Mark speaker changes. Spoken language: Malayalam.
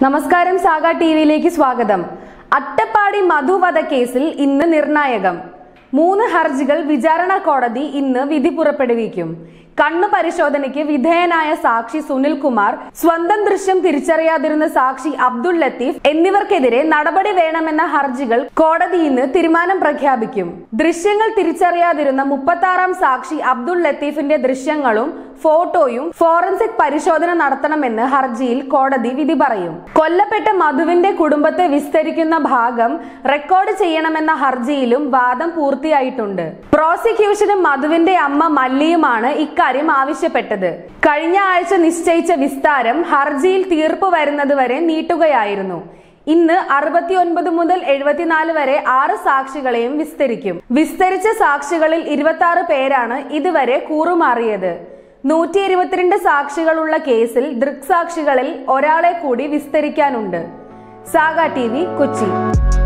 Speaker 1: നമസ്കാരം സാഗ ടിവിയിലേക്ക് സ്വാഗതം അട്ടപ്പാടി മധുവധ കേസിൽ ഇന്ന് നിർണായകം മൂന്ന് ഹർജികൾ വിചാരണ കോടതി ഇന്ന് വിധി പുറപ്പെടുവിക്കും കണ്ണു പരിശോധനയ്ക്ക് വിധേയനായ സാക്ഷി സുനിൽ കുമാർ സ്വന്തം ദൃശ്യം തിരിച്ചറിയാതിരുന്ന സാക്ഷി അബ്ദുൾ ലത്തീഫ് എന്നിവർക്കെതിരെ നടപടി വേണമെന്ന ഹർജികൾ കോടതി ഇന്ന് തീരുമാനം പ്രഖ്യാപിക്കും ദൃശ്യങ്ങൾ തിരിച്ചറിയാതിരുന്ന മുപ്പത്തി ആറാം സാക്ഷി അബ്ദുൾ ലത്തീഫിന്റെ ദൃശ്യങ്ങളും ഫോട്ടോയും ഫോറൻസിക് പരിശോധന നടത്തണമെന്ന് ഹർജിയിൽ കോടതി വിധി പറയും കൊല്ലപ്പെട്ട മധുവിന്റെ കുടുംബത്തെ വിസ്തരിക്കുന്ന ഭാഗം റെക്കോർഡ് ചെയ്യണമെന്ന ഹർജിയിലും വാദം പൂർത്തിയായിട്ടുണ്ട് പ്രോസിക്യൂഷനും മധുവിന്റെ അമ്മ മല്ലിയുമാണ് ഇക്കാര്യം ആവശ്യപ്പെട്ടത് കഴിഞ്ഞ ആഴ്ച നിശ്ചയിച്ച വിസ്താരം ഹർജിയിൽ തീർപ്പ് വരുന്നതുവരെ നീട്ടുകയായിരുന്നു ഇന്ന് അറുപത്തിയൊൻപത് മുതൽ എഴുപത്തിനാല് വരെ ആറ് സാക്ഷികളെയും വിസ്തരിക്കും വിസ്തരിച്ച സാക്ഷികളിൽ ഇരുപത്തി ആറ് പേരാണ് ഇതുവരെ കൂറുമാറിയത് നൂറ്റി ഇരുപത്തിരണ്ട് സാക്ഷികളുള്ള കേസിൽ ദൃക്സാക്ഷികളിൽ ഒരാളെ കൂടി വിസ്തരിക്കാനുണ്ട് സാഗ ടി വി കൊച്ചി